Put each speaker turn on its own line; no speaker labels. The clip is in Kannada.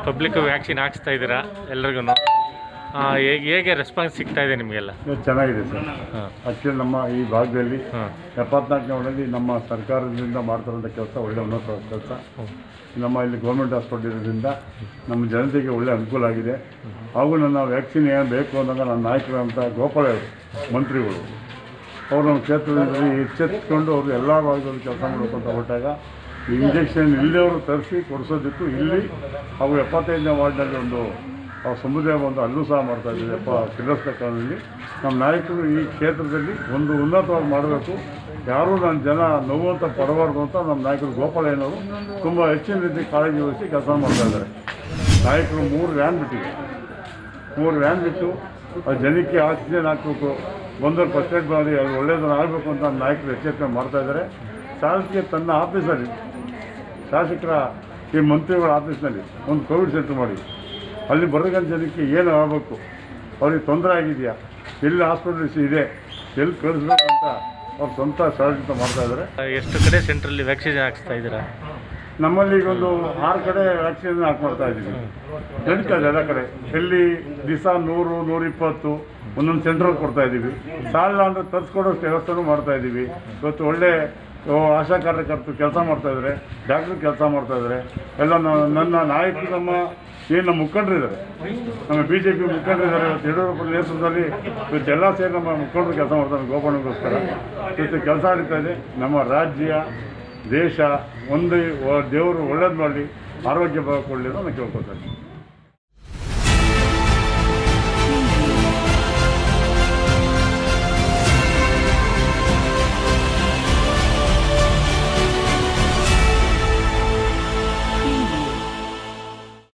ಪಬ್ಲಿಕ್ ವ್ಯಾಕ್ಸಿನ್ ಹಾಕ್ಸ್ತಾ ಇದ್ದೀರಾ ಎಲ್ರಿಗೂ ಹೇಗೆ ಹೇಗೆ ರೆಸ್ಪಾನ್ಸ್ ಸಿಗ್ತಾ ಇದೆ ನಿಮಗೆಲ್ಲ
ಇದು ಚೆನ್ನಾಗಿದೆ ಸರ್
ಹಾಂ
ಆ್ಯಕ್ಚುಲಿ ನಮ್ಮ ಈ ಭಾಗದಲ್ಲಿ
ಹಾಂ
ಎಪ್ಪತ್ನಾಲ್ಕನೇ ಒಳಗೆ ನಮ್ಮ ಸರ್ಕಾರದಿಂದ ಮಾಡ್ತಿರೋಂಥ ಕೆಲಸ ಒಳ್ಳೆ ಉನ್ನತ ಕೆಲಸ ನಮ್ಮ ಇಲ್ಲಿ ಗೌರ್ಮೆಂಟ್ ಹಾಸ್ಪಿಟಲ್ ಇರೋದ್ರಿಂದ ನಮ್ಮ ಜನತೆಗೆ ಒಳ್ಳೆ ಅನುಕೂಲ ಆಗಿದೆ ಹಾಗೂ ನನ್ನ ವ್ಯಾಕ್ಸಿನ್ ಏನು ಬೇಕು ಅಂದಾಗ ನನ್ನ ನಾಯಕರಂಥ ಗೋಪಾಲ ಅವರು ಮಂತ್ರಿಗಳು ಅವರು ನಮ್ಮ ಕ್ಷೇತ್ರದಲ್ಲಿ ಎಚ್ಚೆತ್ಕೊಂಡು ಅವರು ಎಲ್ಲ ಭಾಗದಲ್ಲಿ ಕೆಲಸ ಮಾಡಬೇಕು ಅಂತ ಹೊರಟಾಗ ಇಂಜೆಕ್ಷನ್ ಇಲ್ಲಿಯವರು ತರಿಸಿ ಕೊಡಿಸೋದಿತ್ತು ಇಲ್ಲಿ ಹಾಗೂ ಎಪ್ಪತ್ತೈದನೇ ವಾರ್ಡ್ನಲ್ಲಿ ಒಂದು ಆ ಸಮುದಾಯ ಒಂದು ಅಲ್ಲೂ ಸಹ ಮಾಡ್ತಾ ಇದ್ದೀವಿ ಅಪ್ಪ ಕಿರ್ಲಸ್ಕ ಕಾಲದಲ್ಲಿ ನಮ್ಮ ನಾಯಕರು ಈ ಕ್ಷೇತ್ರದಲ್ಲಿ ಒಂದು ಉನ್ನತವಾಗಿ ಮಾಡಬೇಕು ಯಾರೂ ನನ್ನ ಜನ ನೋವು ಅಂತ ಪಡಬಾರ್ದು ಅಂತ ನಮ್ಮ ನಾಯಕರು ಗೋಪಾಲಯ್ಯನವರು ತುಂಬ ಹೆಚ್ಚಿನ ರೀತಿ ಕಾಳಜಿ ವಹಿಸಿ ಕೆಲಸ ಮಾಡ್ತಾ ಇದ್ದಾರೆ ನಾಯಕರು ಮೂರು ವ್ಯಾನ್ ಬಿಟ್ಟಿದೆ ಮೂರು ವ್ಯಾನ್ ಬಿಟ್ಟು ಆ ಜನಕ್ಕೆ ಆಕ್ಸಿಜನ್ ಹಾಕಬೇಕು ಬಂದವರು ಫಸ್ಟ್ ಏಡ್ ಮಾಡಿ ಅದು ಒಳ್ಳೆಯದನ್ನು ಆಗಬೇಕು ಅಂತ ನಮ್ಮ ನಾಯಕರು ಎಚ್ಚರಿಕೆ ಮಾಡ್ತಾ ಇದ್ದಾರೆ ಶಾಸಕಿಗೆ ತನ್ನ ಆಫೀಸಲ್ಲಿ ಶಾಸಕರ ಈ ಮಂತ್ರಿಗಳ ಆಫೀಸ್ನಲ್ಲಿ ಒಂದು ಕೋವಿಡ್ ಸೆಂಟರ್ ಮಾಡಿ ಅಲ್ಲಿ ಬರಗಂತ ಜನಕ್ಕೆ ಏನು ಆಗಬೇಕು ಅವ್ರಿಗೆ ತೊಂದರೆ ಆಗಿದೆಯಾ ಎಲ್ಲಿ ಹಾಸ್ಪಿಟಲ್ಸ್ ಇದೆ ಎಲ್ಲಿ ಕಳಿಸ್ಬೇಕಂತ ಅವ್ರು ಸ್ವಂತ ಶಾಸಕ ಮಾಡ್ತಾ ಇದ್ದಾರೆ
ಎಷ್ಟು ಕಡೆ ಸೆಂಟ್ರಲ್ಲಿ ವ್ಯಾಕ್ಸಿನ್ ಹಾಕ್ಸ್ತಾ ಇದ್ದೀರಾ
ನಮ್ಮಲ್ಲಿ ಈಗ ಒಂದು ಆರು ಕಡೆ ವ್ಯಾಕ್ಸಿನ್ ಹಾಕಿ ಮಾಡ್ತಾ ಇದ್ದೀವಿ ನಡೀತಾ ಇದೆ ಎಲ್ಲ ಕಡೆ ಎಲ್ಲಿ ದಿವಸ ನೂರು ನೂರಿಪ್ಪತ್ತು ಒಂದೊಂದು ಸೆಂಟ್ರಲ್ಲಿ ಕೊಡ್ತಾ ಇದ್ದೀವಿ ಸಾಲ ಅಂದರೆ ತರಿಸ್ಕೊಡೋಷ್ಟು ವ್ಯವಸ್ಥೆನೂ ಮಾಡ್ತಾ ಇದ್ದೀವಿ ಇವತ್ತು ಒಳ್ಳೆ ಓ, ಆಶಾ ಕಾರ್ಯಕರ್ತರು ಕೆಲಸ ಮಾಡ್ತಾ ಇದ್ದಾರೆ ಡಾಕ್ಟ್ರು ಕೆಲಸ ಮಾಡ್ತಾ ಇದ್ದಾರೆ ಎಲ್ಲ ನ- ನನ್ನ ನಾಯಕರು ನಮ್ಮ ಏನು ನಮ್ಮ ಮುಖಂಡರಿದ್ದಾರೆ ನಮ್ಮ ಬಿ ಜೆ ಪಿ ಮುಖಂಡರಿದ್ದಾರೆ ಇವತ್ತು ಯಡಿಯೂರಪ್ಪ ನೇತೃತ್ವದಲ್ಲಿ ಇವತ್ತು ಎಲ್ಲ ಸೇರಿ ನಮ್ಮ ಮುಖಂಡರು ಕೆಲಸ ಮಾಡ್ತಾರೆ ಗೋಪಣ್ಣಗೋಸ್ಕರ ಇವತ್ತು ಕೆಲಸ ನಡೀತಾ ಇದೆ ನಮ್ಮ ರಾಜ್ಯ ದೇಶ ಒಂದು ದೇವರು ಒಳ್ಳೇದು ಮಾಡಲಿ ಆರೋಗ್ಯ ಕೊಡಲಿ ಅಂತ ನಾನು ಕೇಳ್ಕೊಳ್ತೇನೆ